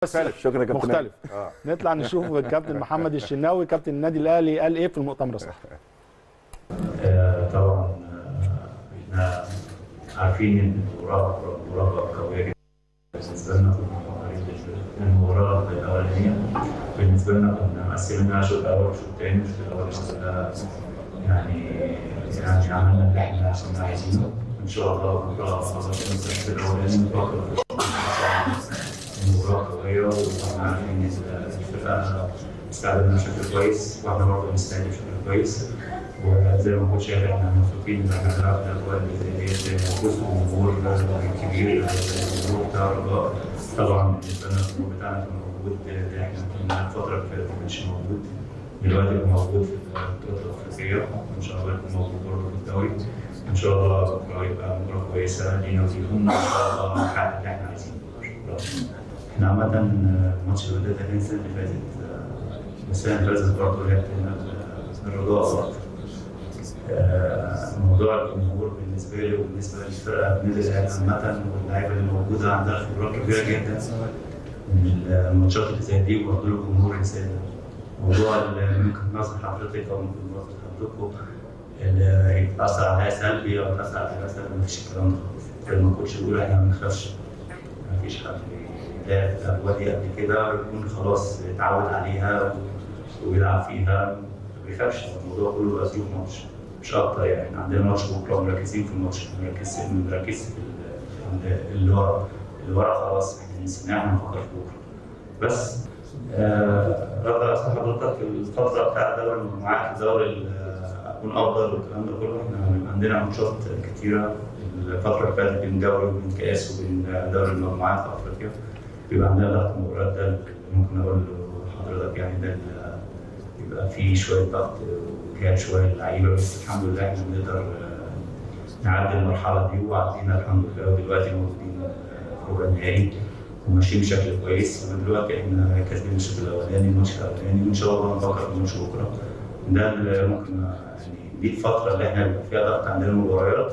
بس شكرا يا كابتن مختلف آه. نطلع نشوف الكابتن محمد الشناوي كابتن النادي الاهلي قال ايه في المؤتمر الصحفي آه، طبعا آه، احنا عارفين ان المباراه مباراه قويه جدا بالنسبه لنا كنا محضرين المباراه الاولانيه بالنسبه لنا كنا مقسمينها شوط اول وشوط تاني والشوط الاول كنا يعني يعني عملنا اللي احنا كنا عايزينه ان شاء الله بكره خلاص الشوط الاولاني نفكر في المباراه قويه واحنا عارفين ان الفرقه استعدنا بشكل كويس واحنا برضه بنستعد بشكل كويس وزي ما كنت شايف احنا مبسوطين ان احنا بنلعب الاجواء اللي زي ديت وسط جمهور كبير الجمهور بتاع الرجاء طبعا بالنسبه لنا الجمهور بتاعنا كان موجود ده احنا كنا الفتره اللي فاتت ما كانش موجود دلوقتي هو موجود في البطولات الافريقيه وان شاء الله يكون موجود برضه في الدوري ان شاء الله بكره يبقى مباراه كويسه لينا وليهم ان شاء الله نحقق اللي احنا عايزينه احنا عامة الماتش اللي بدأت كان السنة اللي فاتت السنة اللي فاتت برضه لعبت الرجاء برضه آه، موضوع الجمهور بالنسبه لي وبالنسبه للفرقه النادي الاهلي عامه واللعيبه اللي موجوده عندها خبرات كبيره جدا من الماتشات اللي زي دي وبرضه الجمهور اللي زي ده. موضوع اللي ممكن نظر حضرتك او ممكن نظر حضرتكم اللي يتاثر عليها سلبي او يتاثر عليها سلبي مفيش الكلام ده خالص. زي ما كنتش بيقول احنا ما بنخافش مفيش حد لعب الاجواء دي قبل كده يكون خلاص اتعود عليها ويلعب فيها ما بيخافش الموضوع كله بقى ظروف ماتش مش اكتر يعني احنا عندنا ماتش بكره مركزين في الماتش مركزين مركز في ال- اللي ورا اللي ورا خلاص احنا نسيناه احنا نفكر في بكره بس آه رد على حضرتك الفتره بتاع دوري المجموعات دوري ال- اكون افضل والكلام ده كله احنا عندنا ماتشات كتيره الفتره اللي فاتت بين دوري وبين كاس وبين دوري المجموعات في افريقيا بيبقى عندنا ضغط مباريات ده اللي ممكن اقول لحضرتك يعني ده اللي يبقى في شويه ضغط وجهاد شويه اللعيبه بس الحمد لله احنا بنقدر آه، نعدي المرحله دي وعدينا الحمد لله ودلوقتي موجودين آه، في ربع النهائي وماشيين بشكل كويس ودلوقتي احنا كاسبين الشوط الاولاني الماتش الاولاني وان شاء الله نفكر في الماتش بكره ده اللي ممكن آه، يعني دي الفتره اللي احنا بيبقى فيها ضغط عندنا مباريات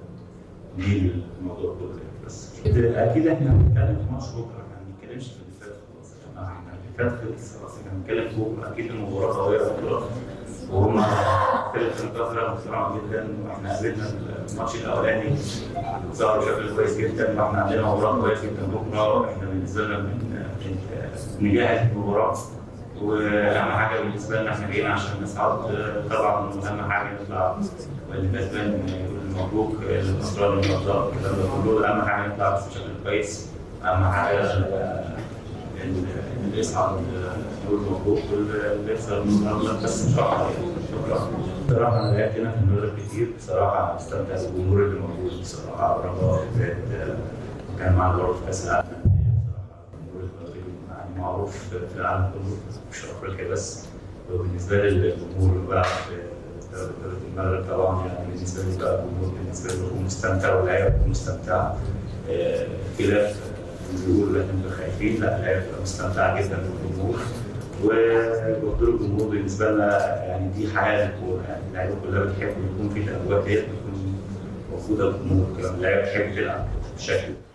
ودي الموضوع كله يعني بس اكيد احنا هنتكلم في ماتش بكره يعني ما نتكلمش في اللي فات خلاص احنا اللي فات خلص خلاص احنا هنتكلم في بكره اكيد المباراه قويه بكره وهم فرقه القاهره محترمه جدا واحنا قابلنا الماتش الاولاني ظهروا بشكل كويس جدا واحنا عندنا مباراه كويسه جدا بكره احنا بالنسبه لنا من من- نجاح المباراه واهم حاجه بالنسبه لنا احنا جايين عشان نصعد طبعا اهم حاجه نطلع واللي كسبان يقول مبروك الاسرار النهارده الكلام ده كله اهم حاجه نطلع بس بشكل كويس اهم حاجه آه، ان إن اللي يصعد آه، يقول مبروك واللي يخسر النهارده بس مش اكتر يعني. شكرا بصراحه انا لعبت هنا في المدرب كتير بصراحه استمتع بالجمهور اللي موجود بصراحه رجاء فات آه، كان معانا برضه في كاس العالم بصراحه الجمهور المغربي يعني معروف في العالم كله مش في افريقيا بس وبالنسبه لي الجمهور اللي بيلعب في دوري دوري المغرب طبعا يعني بالنسبه لي بقى الجمهور بالنسبه لي بكون مستمتع واللعيبه بتكون مستمتعه آه، خلاف اللي بيقولوا احنا بنبقى خايفين لا اللعيبه بتبقى مستمتعه جدا بالجمهور وبرضه الجمهور بالنسبه لنا يعني دي حياه الكوره يعني اللعيبه كلها بتحب يكون في الاجواء ديت بتكون موجوده الجمهور كده اللعيبه بتحب تلعب بالشكل ده